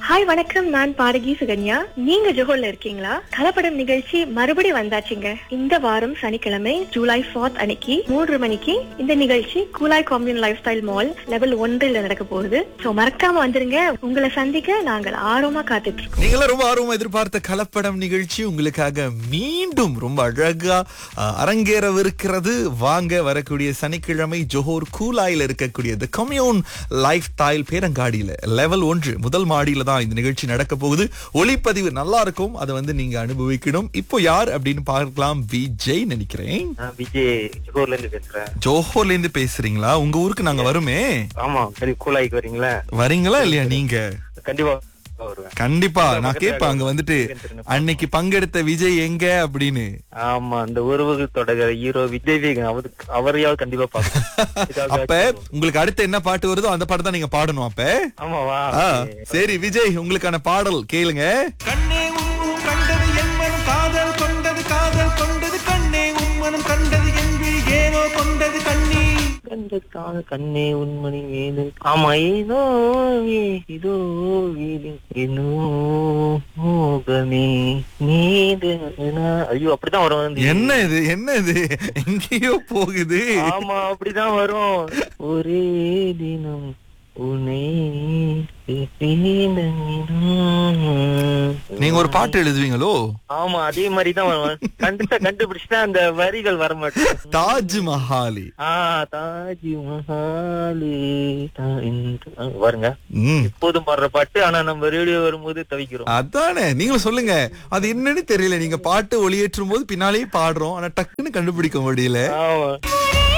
Hi வணக்கம் நான் பாடகி சுகன்யா நீங்க ஜோஹர்ல இருக்கீங்களா கலப்படம் நிகழ்ச்சி மறுபடி வந்தாச்சுங்க இந்த வாரம் சனிக்கிழமை ஜூலை 4th அன்னைக்கு மூன்று மணிக்கு இந்த நிகழ்ச்சி Kulai commune lifestyle mall level ஒன்றில் நடக்க போகுது சோ மறக்காம வந்துருங்க உங்களை சந்திக்க நாங்கள் ஆர்வமா காத்துட்டு இருக்கோம் நீங்களும் ரொம்ப ஆர்வமா எதிர்பார்த்த கலப்படம் நிகழ்ச்சி உங்களுக்காக மீண்டும் ரொம்ப அழகா அஹ், அரங்கேறவிருக்கிறது வாங்க வரக்கூடிய சனிக்கிழமை ஜோஹர் கூலாயில இருக்கக்கூடிய தி கம்யூன் லைஃப் ஸ்டைல் பேரங்காடியில லெவல் ஒன்று முதல் மாடியில தான் இந்த நிகழ்ச்சி நடக்க போகுது ஒளிப்பதிவு நல்லா இருக்கும் அதை வந்து நீங்க அனுபவிக்கணும் இப்போ யார் அப்படின்னு பார்க்கலாம் விஜய் நினைக்கிறேன் நான் விஜய் ஜோர்ல இருந்து பேசுறேன் ஜோஹர்ல இருந்து பேசுறீங்களா உங்க ஊருக்கு நாங்க வருமே ஆமா சரி கூலாய்க்கு வரீங்களா வரீங்களா இல்லையா நீங்க கண்டிப்பா வருவேன் கண்டிப்பா நான் கேட்பேன் அங்க வந்துட்டு அன்னைக்கு பங்கெடுத்த விஜய் எங்க அப்படின்னு ஆமா அந்த உறவுகள் தொடர ஹீரோ விஜய் வேகன் அவரு அவரையாவது கண்டிப்பா பாப்பேன் அப்ப உங்களுக்கு அடுத்து என்ன பாட்டு வருதோ அந்த பாட்டு தான் நீங்க பாடணும் அப்ப ஆமாவா ஆ, சரி விஜய் உங்களுக்கான பாடல் கேளுங்க கண்ணே உன்முகம் கண்டது என் மனம் காதல் கொண்டது காதல் கொண்டது கண்ணே உன்மனம் கண்டது என்று ஏனோ கொண்டது கண்ணீர் கண்டதுக்கான கண்ணே உண்மணி வேணு ஆமா ஏதோ ஏதோ வீடு ஏனோ மோகமே நீது ஐயோ அப்படிதான் வரும் வந்து. என்ன இது என்ன இது எங்கேயோ போகுது ஆமா அப்படிதான் வரும் ஒரே தினம் உன்னை பிரிந்தேனும். நீங்க ஒரு பாட்டு எழுதுவீங்களோ ஆமா அதே மாதிரி தான் வரும் கண்டுட்டா கண்டுபிடிச்சிட்டா அந்த வரிகள் வர மாட்டேன் தாஜ் மஹாலி ஆ தாஜ் மஹாலு தா- இந்த- ஆ, வருங்க ம் எப்போதும் பாடுற பாட்டு ஆனா நம்ம ரேடியோ வரும்போது தவிக்கிறோம் அதானே நீங்களும் சொல்லுங்க அது என்னன்னு தெரியல நீங்க பாட்டு ஒளியேற்றும் போது பின்னாலேயே பாடுறோம் ஆனா டக்குன்னு கண்டுபிடிக்க முடியல ஆமா